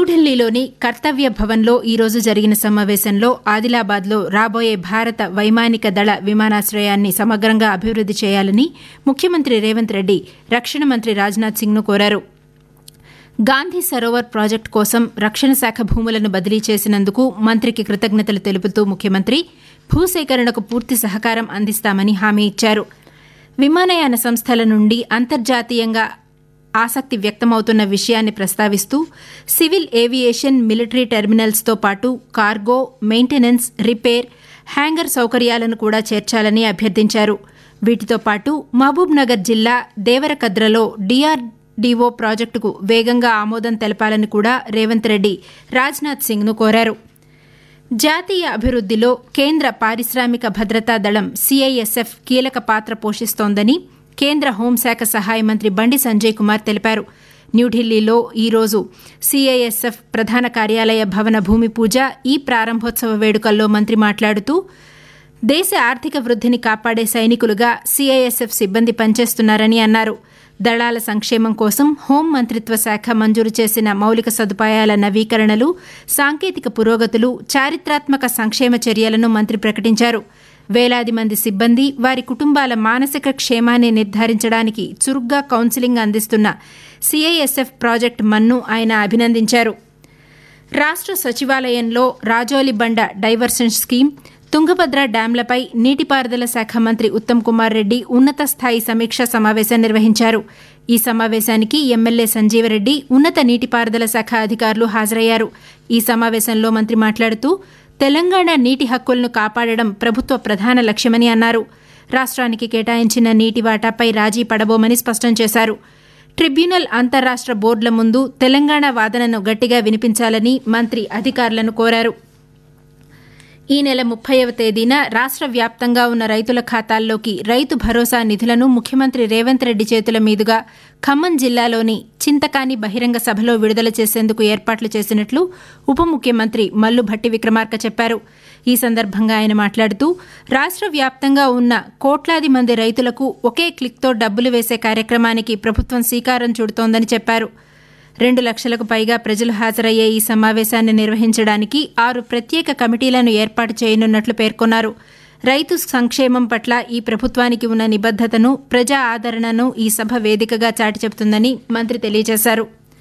న్యూఢిల్లీలోని కర్తవ్య భవన్లో ఈరోజు జరిగిన సమావేశంలో ఆదిలాబాద్లో రాబోయే భారత వైమానిక దళ విమానాశ్రయాన్ని సమగ్రంగా అభివృద్ది చేయాలని ముఖ్యమంత్రి రేవంత్ రెడ్డి రక్షణ మంత్రి రాజ్నాథ్ సింగ్ను కోరారు గాంధీ సరోవర్ ప్రాజెక్టు కోసం రక్షణ శాఖ భూములను బదిలీ చేసినందుకు మంత్రికి కృతజ్ఞతలు తెలుపుతూ ముఖ్యమంత్రి భూసేకరణకు పూర్తి సహకారం అందిస్తామని హామీ ఇచ్చారు విమానయాన సంస్థల నుండి అంతర్జాతీయంగా ఆసక్తి వ్యక్తమవుతున్న విషయాన్ని ప్రస్తావిస్తూ సివిల్ ఏవియేషన్ మిలిటరీ టెర్మినల్స్తో పాటు కార్గో మెయింటెనెన్స్ రిపేర్ హ్యాంగర్ సౌకర్యాలను కూడా చేర్చాలని అభ్యర్థించారు వీటితో పాటు మహబూబ్ నగర్ జిల్లా దేవరకద్రలో డీఆర్డీఓ ప్రాజెక్టుకు వేగంగా ఆమోదం తెలపాలని కూడా రేవంత్ రెడ్డి రాజ్నాథ్ సింగ్ను కోరారు జాతీయ అభివృద్దిలో కేంద్ర పారిశ్రామిక భద్రతా దళం సీఐఎస్ఎఫ్ కీలక పాత్ర పోషిస్తోందని కేంద్ర హోంశాఖ సహాయ మంత్రి బండి సంజయ్ కుమార్ తెలిపారు న్యూఢిల్లీలో ఈరోజు సీఐఎస్ఎఫ్ ప్రధాన కార్యాలయ భవన భూమి పూజ ఈ ప్రారంభోత్సవ వేడుకల్లో మంత్రి మాట్లాడుతూ దేశ ఆర్థిక వృద్దిని కాపాడే సైనికులుగా సీఐఎస్ఎఫ్ సిబ్బంది పనిచేస్తున్నారని అన్నారు దళాల సంక్షేమం కోసం హోం మంత్రిత్వ శాఖ మంజూరు చేసిన మౌలిక సదుపాయాల నవీకరణలు సాంకేతిక పురోగతులు చారిత్రాత్మక సంక్షేమ చర్యలను మంత్రి ప్రకటించారు వేలాది మంది సిబ్బంది వారి కుటుంబాల మానసిక క్షేమాన్ని నిర్ధారించడానికి చురుగ్గా కౌన్సిలింగ్ అందిస్తున్న సీఐఎస్ఎఫ్ ప్రాజెక్టు మన్ను ఆయన అభినందించారు రాష్ట సచివాలయంలో రాజోలి బండ డైవర్షన్ స్కీమ్ తుంగభద్ర డ్యాంలపై నీటిపారుదల శాఖ మంత్రి ఉత్తమ్ కుమార్ రెడ్డి ఉన్నత స్థాయి సమీక్షా సమావేశం నిర్వహించారు ఈ సమావేశానికి ఎమ్మెల్యే సంజీవరెడ్డి ఉన్నత నీటిపారుదల శాఖ అధికారులు హాజరయ్యారు ఈ సమావేశంలో మంత్రి మాట్లాడుతూ తెలంగాణ నీటి హక్కులను కాపాడడం ప్రభుత్వ ప్రధాన లక్ష్యమని అన్నారు రాష్ట్రానికి కేటాయించిన నీటి వాటాపై రాజీ పడబోమని స్పష్టం చేశారు ట్రిబ్యునల్ అంతర్రాష్ట బోర్డుల ముందు తెలంగాణ వాదనను గట్టిగా వినిపించాలని మంత్రి అధికారులను కోరారు ఈ నెల ముప్పైవ తేదీన రాష్ట వ్యాప్తంగా ఉన్న రైతుల ఖాతాల్లోకి రైతు భరోసా నిధులను ముఖ్యమంత్రి రేవంత్ రెడ్డి చేతుల మీదుగా ఖమ్మం జిల్లాలోని చింతకాని బహిరంగ సభలో విడుదల చేసేందుకు ఏర్పాట్లు చేసినట్లు ఉప ముఖ్యమంత్రి మల్లు భట్టి విక్రమార్క చెప్పారు ఈ సందర్భంగా ఆయన మాట్లాడుతూ రాష్ట వ్యాప్తంగా ఉన్న కోట్లాది మంది రైతులకు ఒకే క్లిక్తో డబ్బులు వేసే కార్యక్రమానికి ప్రభుత్వం శ్రీకారం చుడుతోందని చెప్పారు రెండు లక్షలకు పైగా ప్రజలు హాజరయ్యే ఈ సమావేశాన్ని నిర్వహించడానికి ఆరు ప్రత్యేక కమిటీలను ఏర్పాటు చేయనున్నట్లు పేర్కొన్నారు రైతు సంక్షేమం పట్ల ఈ ప్రభుత్వానికి ఉన్న నిబద్దతను ప్రజా ఆదరణను ఈ సభ వేదికగా చాటి చెబుతుందని మంత్రి తెలియజేశారు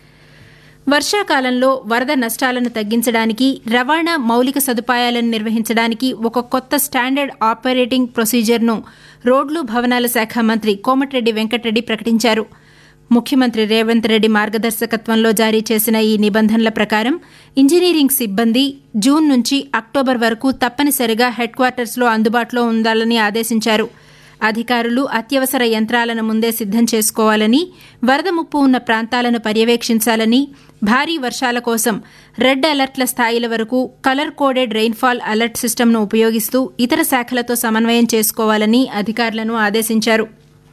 వర్షాకాలంలో వరద నష్టాలను తగ్గించడానికి రవాణా మౌలిక సదుపాయాలను నిర్వహించడానికి ఒక కొత్త స్టాండర్డ్ ఆపరేటింగ్ ప్రొసీజర్ను రోడ్లు భవనాల శాఖ మంత్రి కోమటిరెడ్డి వెంకటరెడ్డి ప్రకటించారు ముఖ్యమంత్రి రేవంత్ రెడ్డి మార్గదర్శకత్వంలో జారీ చేసిన ఈ నిబంధనల ప్రకారం ఇంజనీరింగ్ సిబ్బంది జూన్ నుంచి అక్టోబర్ వరకు తప్పనిసరిగా హెడ్ క్వార్టర్స్లో అందుబాటులో ఉండాలని ఆదేశించారు అధికారులు అత్యవసర యంత్రాలను ముందే సిద్దం చేసుకోవాలని వరద ముప్పు ఉన్న ప్రాంతాలను పర్యవేక్షించాలని భారీ వర్షాల కోసం రెడ్ అలర్ట్ల స్థాయిల వరకు కలర్ కోడెడ్ రెయిన్ఫాల్ అలర్ట్ సిస్టమ్ను ఉపయోగిస్తూ ఇతర శాఖలతో సమన్వయం చేసుకోవాలని అధికారులను ఆదేశించారు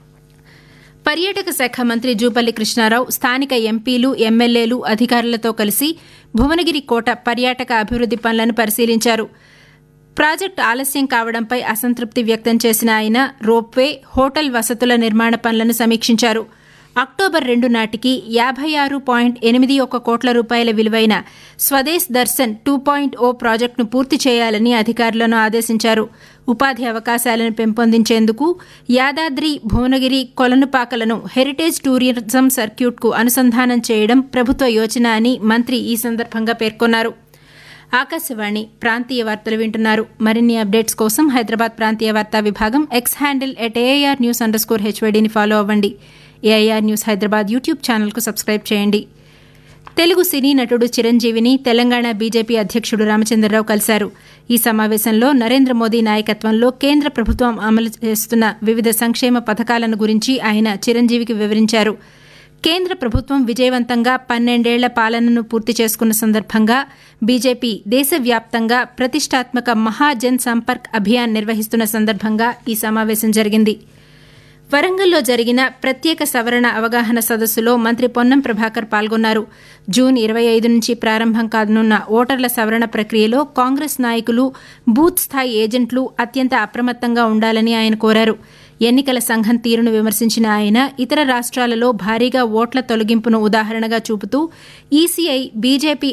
పర్యాటక శాఖ మంత్రి జూపల్లి కృష్ణారావు స్థానిక ఎంపీలు ఎమ్మెల్యేలు అధికారులతో కలిసి భువనగిరి కోట పర్యాటక అభివృద్ది పనులను పరిశీలించారు ప్రాజెక్టు ఆలస్యం కావడంపై అసంతృప్తి వ్యక్తం చేసిన ఆయన రోప్వే హోటల్ వసతుల నిర్మాణ పనులను సమీక్షించారు అక్టోబర్ రెండు నాటికి యాభై ఆరు పాయింట్ ఎనిమిది ఒక కోట్ల రూపాయల విలువైన Swadesh Darshan two point O ప్రాజెక్టును పూర్తి చేయాలని అధికారులను ఆదేశించారు ఉపాధి అవకాశాలను పెంపొందించేందుకు యాదాద్రి భువనగిరి కొలనుపాకలను హెరిటేజ్ టూరిజం సర్క్యూట్కు అనుసంధానం చేయడం ప్రభుత్వ యోచన అని మంత్రి ఈ సందర్భంగా పేర్కొన్నారు ఆకాశవాణి ప్రాంతీయ వార్తలు వింటున్నారు మరిన్ని అప్డేట్స్ కోసం హైదరాబాద్ ప్రాంతీయ వార్తా విభాగం X handle at AIR news underscore హెచ్వైడీని ఫాలో అవ్వండి ఏఐఆర్ న్యూస్ హైదరాబాద్ యూట్యూబ్ ఛానల్కు సబ్స్క్రైబ్ చేయండి తెలుగు సినీ నటుడు చిరంజీవిని తెలంగాణ బీజేపీ అధ్యక్షుడు రామచంద్రరావు కలిశారు ఈ సమావేశంలో నరేంద్ర మోదీ నాయకత్వంలో కేంద్ర ప్రభుత్వం అమలు చేస్తున్న వివిధ సంక్షేమ పథకాలను గురించి ఆయన చిరంజీవికి వివరించారు కేంద్ర ప్రభుత్వం విజయవంతంగా పన్నెండేళ్ల పాలనను పూర్తి చేసుకున్న సందర్భంగా బీజేపీ దేశవ్యాప్తంగా ప్రతిష్టాత్మక మహాజన్ సంపర్క్ అభియాన్ నిర్వహిస్తున్న సందర్భంగా ఈ సమావేశం జరిగింది వరంగల్లో జరిగిన ప్రత్యేక సవరణ అవగాహన సదస్సులో మంత్రి పొన్నం ప్రభాకర్ పాల్గొన్నారు జూన్ ఇరవై ఐదు నుంచి ప్రారంభం కానున్న ఓటర్ల సవరణ ప్రక్రియలో కాంగ్రెస్ నాయకులు బూత్ స్థాయి ఏజెంట్లు అత్యంత అప్రమత్తంగా ఉండాలని ఆయన కోరారు ఎన్నికల సంఘం తీరును విమర్శించిన ఆయన ఇతర రాష్ట్రాలలో భారీగా ఓట్ల తొలగింపును ఉదాహరణగా చూపుతూ ఈసీఐ బీజేపీ